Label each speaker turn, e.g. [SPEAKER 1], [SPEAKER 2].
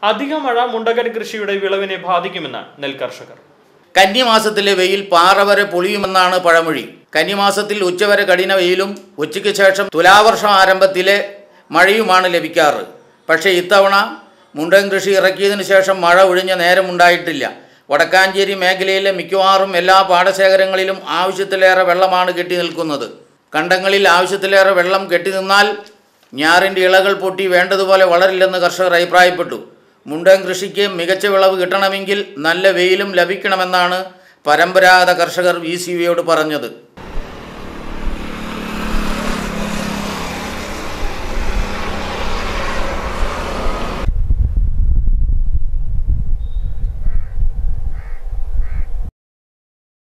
[SPEAKER 1] അധിക മഴ മുണ്ടകൻ കൃഷിയുടെ വിളവിനെ ബാധിക്കുമെന്ന് നെൽ കർഷകർ
[SPEAKER 2] കന്നിമാസത്തിലെ വെയിൽ പാറ വരെ പൊളിയുമെന്നാണ് പഴമൊഴി കന്നിമാസത്തിൽ ഉച്ചവരെ കഠിന വെയിലും ഉച്ചയ്ക്ക് ശേഷം തുലാവർഷം ആരംഭത്തിലെ മഴയുമാണ് ലഭിക്കാറ് പക്ഷേ ഇത്തവണ മുണ്ടൻ കൃഷി ഇറക്കിയതിനു ശേഷം മഴ ഒഴിഞ്ഞ നേരമുണ്ടായിട്ടില്ല വടക്കാഞ്ചേരി മേഖലയിലെ മിക്കവാറും എല്ലാ പാടശേഖരങ്ങളിലും ആവശ്യത്തിലേറെ വെള്ളമാണ് കെട്ടി നിൽക്കുന്നത് കണ്ടങ്ങളിൽ ആവശ്യത്തിലേറെ വെള്ളം കെട്ടി നിന്നാൽ ഞാറിൻ്റെ ഇളകൾ പൊട്ടി വേണ്ടതുപോലെ വളരില്ലെന്ന് കർഷകർ അഭിപ്രായപ്പെട്ടു മുണ്ടൻ കൃഷിക്ക് മികച്ച വിളവ് കിട്ടണമെങ്കിൽ നല്ല വെയിലും ലഭിക്കണമെന്നാണ് പരമ്പരാഗത കർഷകർ വി സി വിയോട് പറഞ്ഞത്